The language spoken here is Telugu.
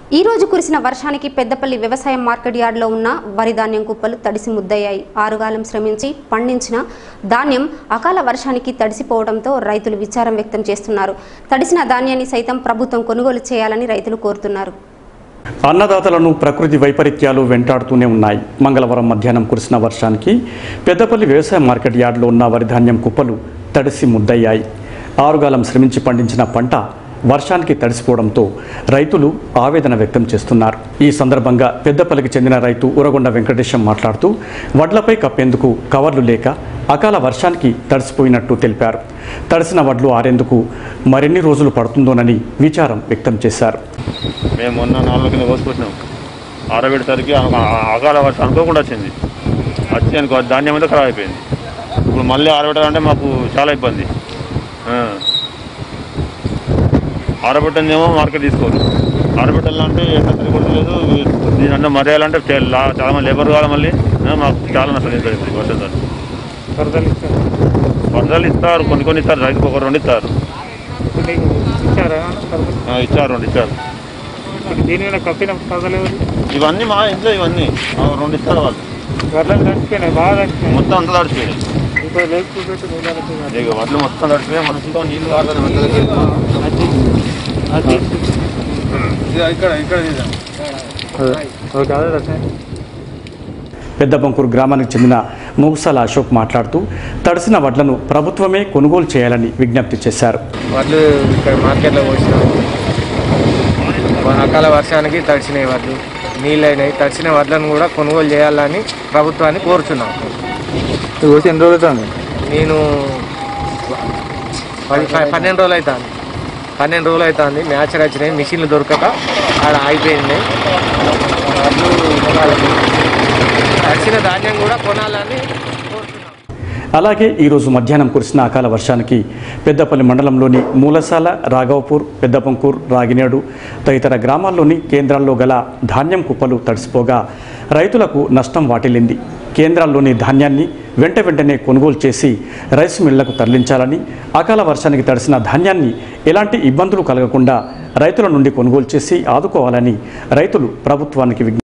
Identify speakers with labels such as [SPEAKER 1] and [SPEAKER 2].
[SPEAKER 1] ఈ రోజు కురిసిన వర్షానికి పెద్దపల్లి వ్యవసాయ మార్కెట్ యార్డులో ఉన్న వరి ధాన్యం కుప్పలు తడిసి ముద్దయ్యాయి ఆరుగాలం శ్రమించి పండించిన ధాన్యం అకాల వర్షానికి తడిసిపోవడంతో రైతులు విచారం వ్యక్తం చేస్తున్నారు తడిసిన ధాన్యాన్ని సైతం ప్రభుత్వం కొనుగోలు చేయాలని రైతులు కోరుతున్నారు
[SPEAKER 2] అన్నదాతలను ప్రకృతి వైపరీత్యాలు వెంటాడుతూనే ఉన్నాయి మంగళవారం మధ్యాహ్నం కురిసిన వర్షానికి పెద్దపల్లి వ్యవసాయ మార్కెట్ యార్డులో ఉన్న వరి ధాన్యం కుప్పలు తడిసి ముద్దయ్యాయి ఆరుగాలం శ్రమించి పండించిన పంట వర్షానికి తడిసిపోవడంతో రైతులు ఆవేదన వ్యక్తం చేస్తున్నారు ఈ సందర్భంగా పెద్దపల్లికి చెందిన రైతు ఉరగొండ వెంకటేశం మాట్లాడుతూ వడ్లపై కప్పేందుకు కవర్లు లేక అకాల వర్షానికి తడిసిపోయినట్టు తెలిపారు తడిసిన వడ్లు ఆరేందుకు మరిన్ని రోజులు పడుతుందోనని విచారం వ్యక్తం చేశారు
[SPEAKER 3] మేము మొన్న నాలుగు కింద కోసుకొచ్చినాం ఆరబెట్టేసరికి ఆ- అకాల వర్షం అనుకోకుండా వచ్చింది వచ్చి అనుకో ధాన్యం అంతా ఖరాబ్ అయిపోయింది ఇప్పుడు మళ్ళీ ఆరబెట్టాలంటే మాకు చాలా ఇబ్బంది ఆ. ఆరబెట్టిందేమో మార్కెట్ తీసుకోవాలి ఆరబెట్టాలంటే ఎంత సరిపడలేదు దీని అన్న మర్యాలంటే చాలా మంది లేబర్ కావాలి మళ్ళీ ఆ, మాకు చాలా నష్టం అవుతుంది వర్షంతో
[SPEAKER 4] వరదలు ఇస్తారు
[SPEAKER 3] వరదలు ఇస్తారు కొన్ని కొన్ని ఇస్తారు రైతుకు ఒక రెండు ఇస్తారు
[SPEAKER 4] ఇప్పుడు నీకు ఇచ్చారా వరదలు?
[SPEAKER 3] ఆ, ఇచ్చారు రెండు ఇచ్చారు
[SPEAKER 4] ఇప్పుడు దీని మీద కప్పిన వరదలు ఎవరు
[SPEAKER 3] ఇవన్నీ మా ఇంట్లో ఇవన్నీ ఆ, రెండు ఇస్తారు వాళ్ళు
[SPEAKER 4] వరదలు తడిచిపోయినాయి బాగా తడిచిపోయినాయి
[SPEAKER 3] మొత్తం అంతా తడిచిపోయింది
[SPEAKER 4] ఇప్పుడు లేపు చూపెట్టు నీళ్ళకి
[SPEAKER 3] ఇక వడ్లు మొత్తం తడిచిపోయి మనసుతో నీళ్ళు కారుతుంది
[SPEAKER 4] అది అది
[SPEAKER 3] ఇక్కడ ఇక్కడ
[SPEAKER 4] ఓకే అదే రసం
[SPEAKER 2] పెద్దబంకూరు గ్రామానికి చెందిన ముగుసాల అశోక్ మాట్లాడుతూ తడిసిన వడ్లను ప్రభుత్వమే కొనుగోలు చేయాలని విజ్ఞప్తి చేశారు
[SPEAKER 5] వడ్లు ఇక్కడ మార్కెట్లో పోసినాం అకాల వర్షానికి తడిచినాయి వడ్లు నీళ్ళు అయినాయి తడిచిన వడ్లను కూడా కొనుగోలు చేయాలని ప్రభుత్వాన్ని కోరుచున్నాం
[SPEAKER 4] కోసి ఎన్ని రోజులు అవుతుంది
[SPEAKER 5] నేను పది ప- పన్నెండు రోజులు అవుతుంది పన్నెండు రోజులు అవుతుంది మ్యాచ్ వచ్చినాయి మిషన్లు దొరకక ఆడ ఆగిపోయింది వడ్లు కొనాలి. తడిచిన ధాన్యం కూడా కొనాలని కోరుతున్నాం
[SPEAKER 2] అలాగే ఈరోజు మధ్యాహ్నం కురిసిన అకాల వర్షానికి పెద్దపల్లి మండలంలోని మూలసాల రాఘవపూర్ పెద్దపంకూర్ రాగినేడు తదితర గ్రామాల్లోని కేంద్రాల్లో గల ధాన్యం కుప్పలు తడిసిపోగా రైతులకు నష్టం వాటిల్లింది కేంద్రాల్లోని ధాన్యాన్ని వెంట వెంటనే కొనుగోలు చేసి రైస్ మిల్లకు తరలించాలని అకాల వర్షానికి తడిసిన ధాన్యాన్ని ఎలాంటి ఇబ్బందులు కలగకుండా రైతుల నుండి కొనుగోలు చేసి ఆదుకోవాలని రైతులు ప్రభుత్వానికి విజ్ఞప్తి